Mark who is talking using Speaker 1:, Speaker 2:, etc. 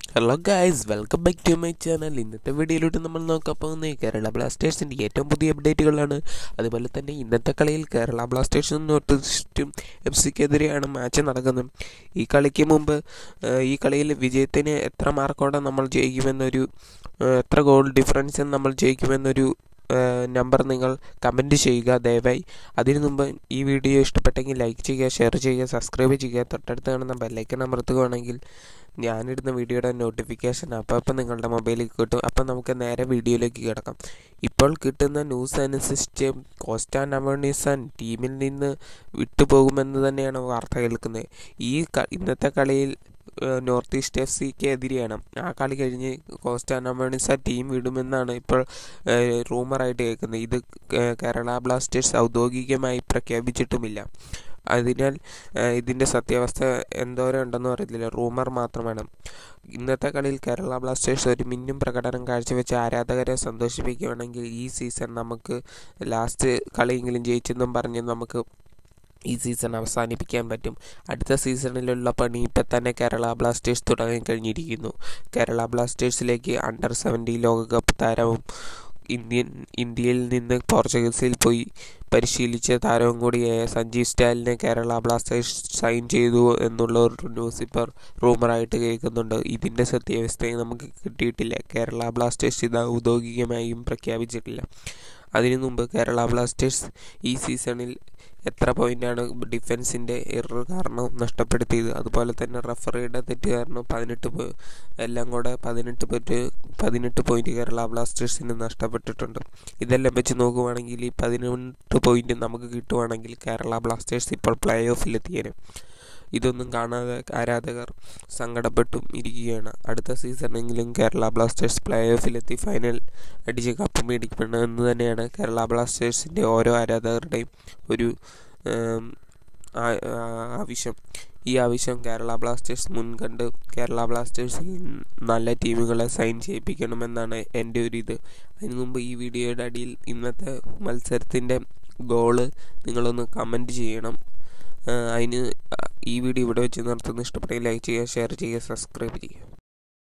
Speaker 1: hello guys welcome back to my channel ഇന്നത്തെ വീഡിയോയിലോട്ട് നമ്മൾ നോക്കാൻ പോകുന്നത് കേരള ബ്ലാസ്റ്റേഴ്സിൻ്റെ ഏറ്റവും പുതിയ അപ്ഡേറ്റുകളാണ് അതുപോലെ തന്നെ ഇന്നത്തെ കളിയിൽ കേരള ബ്ലാസ്റ്റേഴ്സും നോർത്ത് ഈസ്റ്റും എഫ് സിക്കെതിരെയാണ് മാച്ച് നടക്കുന്നത് ഈ കളിക്ക് മുമ്പ് ഏഹ്, ഈ കളിയിൽ വിജയത്തിന് എത്ര മാർക്കോടെ നമ്മൾ ജയിക്കുമെന്നൊരു ഏഹ്, എത്ര ഗോൾ ഡിഫറൻസ് നമ്മൾ ജയിക്കുമെന്നൊരു നമ്പർ നിങ്ങൾ കമൻറ്റ് ചെയ്യുക ദയവായി അതിനു മുമ്പ് ഈ വീഡിയോ ഇഷ്ടപ്പെട്ടെങ്കിൽ ലൈക്ക് ചെയ്യുക ഷെയർ ചെയ്യുക സബ്സ്ക്രൈബ് ചെയ്യുക തൊട്ടടുത്ത് കാണുന്ന ബെല്ലൈക്കൺ അമർത്തുകയാണെങ്കിൽ ഞാനിടുന്ന വീഡിയോയുടെ നോട്ടിഫിക്കേഷൻ അപ്പോൾ അപ്പം നിങ്ങളുടെ മൊബൈലിൽ കിട്ടും അപ്പം നമുക്ക് നേരെ വീഡിയോയിലേക്ക് കിടക്കാം ഇപ്പോൾ കിട്ടുന്ന ന്യൂസ് അനുസരിച്ച് കോസ്റ്റാൻ അമോണിസൺ ടീമിൽ നിന്ന് വിട്ടുപോകുമെന്ന് തന്നെയാണ് വാർത്ത കേൾക്കുന്നത് ഈ ക- ഇന്നത്തെ കളിയിൽ ഏഹ്, നോർത്ത് ഈസ്റ്റ് എഫ് സിക്ക് എതിരെയാണ് ആ കളി കഴിഞ്ഞ് കോസ്റ്റാൻ അമോണിസ ടീം വിടുമെന്നാണ് ഇപ്പോൾ ഏഹ്, റൂമറായിട്ട് കേൾക്കുന്നത് ഇത് കേ- കേരള ബ്ലാസ്റ്റേഴ്സ് ഔദ്യോഗികമായി പ്രഖ്യാപിച്ചിട്ടുമില്ല അതിനാൽ ഏഹ്, ഇതിൻ്റെ സത്യാവസ്ഥ എന്തോരം ഉണ്ടെന്ന് അറിയത്തില്ല റൂമർ മാത്രമാണ് ഇന്നത്തെ കളിയിൽ കേരള ബ്ലാസ്റ്റേഴ്സ് ഒരു മിന്നും പ്രകടനം കാഴ്ചവെച്ച് ആരാധകരെ സന്തോഷിപ്പിക്കുകയാണെങ്കിൽ ഈ സീസൺ നമുക്ക് ലാസ്റ്റ് കളിയെങ്കിലും ജയിച്ചെന്നും പറഞ്ഞ് നമുക്ക് ഈ സീസൺ അവസാനിപ്പിക്കാൻ പറ്റും അടുത്ത സീസണിലുള്ള പണി ഇപ്പം തന്നെ കേരള ബ്ലാസ്റ്റേഴ്സ് തുടങ്ങി കഴിഞ്ഞിരിക്കുന്നു കേരള ബ്ലാസ്റ്റേഴ്സിലേക്ക് അണ്ടർ സെവൻറ്റി ലോകകപ്പ് താരവും ഇന്ത്യൻ ഇന്ത്യയിൽ നിന്ന് പോർച്ചുഗീസിൽ പോയി പരിശീലിച്ച താരവും കൂടിയായ സഞ്ജീവ് സ്റ്റാലിനെ കേരള ബ്ലാസ്റ്റേഴ്സ് സൈൻ ചെയ്തു എന്നുള്ള ഒരു ന്യൂസ് ഇപ്പോൾ റൂമറായിട്ട് കേൾക്കുന്നുണ്ട് ഇതിൻ്റെ സത്യാവസ്ഥയും നമുക്ക് കിട്ടിയിട്ടില്ല കേരള ബ്ലാസ്റ്റേഴ്സ് ഇത് ഔദ്യോഗികമായും പ്രഖ്യാപിച്ചിട്ടില്ല അതിനു മുമ്പ് കേരള ബ്ലാസ്റ്റേഴ്സ് ഈ സീസണിൽ എത്ര പോയിൻ്റാണ് ഡിഫൻസിൻ്റെ എറർ കാരണം നഷ്ടപ്പെടുത്തിയത് അതുപോലെ തന്നെ റഫറിയുടെ തെറ്റ് കാരണം പതിനെട്ട് പോ- എല്ലാം കൂടെ പതിനെട്ട് പോയിട്ട് പതിനെട്ട് പോയിന്റ് കേരള ബ്ലാസ്റ്റേഴ്സിന് നഷ്ടപ്പെട്ടിട്ടുണ്ട് ഇതെല്ലാം വെച്ച് നോക്കുവാണെങ്കിൽ ഈ പതിനെട്ട് പോയിന്റ് നമുക്ക് കിട്ടുവാണെങ്കിൽ കേരള ബ്ലാസ്റ്റേഴ്സ് ഇപ്പോൾ പ്ലേ ഓഫിലെത്തിയേനെ ഇതൊന്നും കാണാതെ ആരാധകർ സങ്കടപ്പെട്ടും ഇരിക്കുകയാണ് അടുത്ത സീസണെങ്കിലും കേരള ബ്ലാസ്റ്റേഴ്സ് പ്ലേ ഓഫിലെത്തി ഫൈനൽ അടിച്ച് കപ്പ് മേടിക്കണം എന്ന് തന്നെയാണ് കേരള ബ്ലാസ്റ്റേഴ്സിൻ്റെ ഓരോ ആരാധകരുടെയും ഒരു ഏം, ആ- ആ- ആവശ്യം ഈ ആവശ്യം കേരള ബ്ലാസ്റ്റേഴ്സ് മുൻകണ്ട് കേരള ബ്ലാസ്റ്റേഴ്സിൽ നല്ല ടീമുകളെ സൈൻ ചെയ്യിപ്പിക്കണമെന്നാണ് എൻ്റെ ഒരു ഇത് അതിനു മുമ്പ് ഈ വീഡിയോയുടെ അടിയിൽ ഇന്നത്തെ മത്സരത്തിൻ്റെ ഗോള് നിങ്ങളൊന്ന് കമൻറ്റ് ചെയ്യണം ആ, അതിന് ഈ വീഡിയോ ഇവിടെ വെച്ച് നിർത്തുന്നു ഇഷ്ടപ്പെട്ടെങ്കിൽ ലൈക്ക് ചെയ്യുക ഷെയർ ചെയ്യുക സബ്സ്ക്രൈബ് ചെയ്യുക